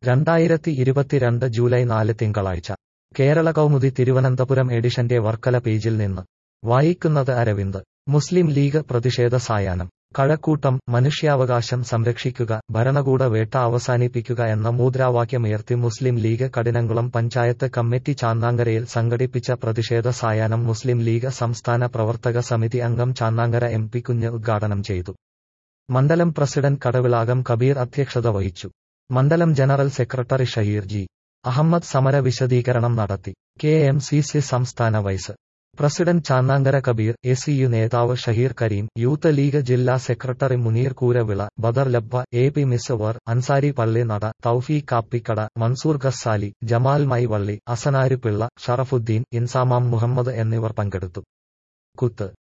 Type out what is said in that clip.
രണ്ടായിരത്തി ഇരുപത്തിരണ്ട് ജൂലൈ നാല് തിങ്കളാഴ്ച കേരള കൗമുദി തിരുവനന്തപുരം എഡിഷന്റെ വർക്കല പേജിൽ നിന്ന് വായിക്കുന്നത് അരവിന്ദ് മുസ്ലിം ലീഗ് പ്രതിഷേധ സായാഹ്നം കഴക്കൂട്ടം മനുഷ്യാവകാശം സംരക്ഷിക്കുക ഭരണകൂട വേട്ട അവസാനിപ്പിക്കുക എന്ന മുദ്രാവാക്യമുയർത്തി Muslim League Kadinamkulam panchayat committee ചാന്നാങ്കരയിൽ സംഘടിപ്പിച്ച പ്രതിഷേധ സായാഹ്നം മുസ്ലിം ലീഗ് സംസ്ഥാന പ്രവർത്തക സമിതി അംഗം ചാന്നാങ്കര എം പി കുഞ്ഞ് ഉദ്ഘാടനം ചെയ്തു മണ്ഡലം പ്രസിഡന്റ് കടവിളാകം കബീർ അധ്യക്ഷത വഹിച്ചു മണ്ഡലം general secretary Shaheer G Ahmad സമര വിശദീകരണം നടത്തി കെ എം സി സി സംസ്ഥാന vice president Channankara Kabeer A C U നേതാവ് ഷഹീർ കരീം യൂത്ത് ലീഗ് ജില്ലാ secretary Muneer Kooravila Badar Labba A P Miswar Ansari Palli Nada Thoufeeq Kappikkada Mansoor Ghazali Jamal Maivally Asanarupilla Sharafudheen Inzamam Muhammad എന്നിവർ പങ്കെടുത്തു കുത്ത്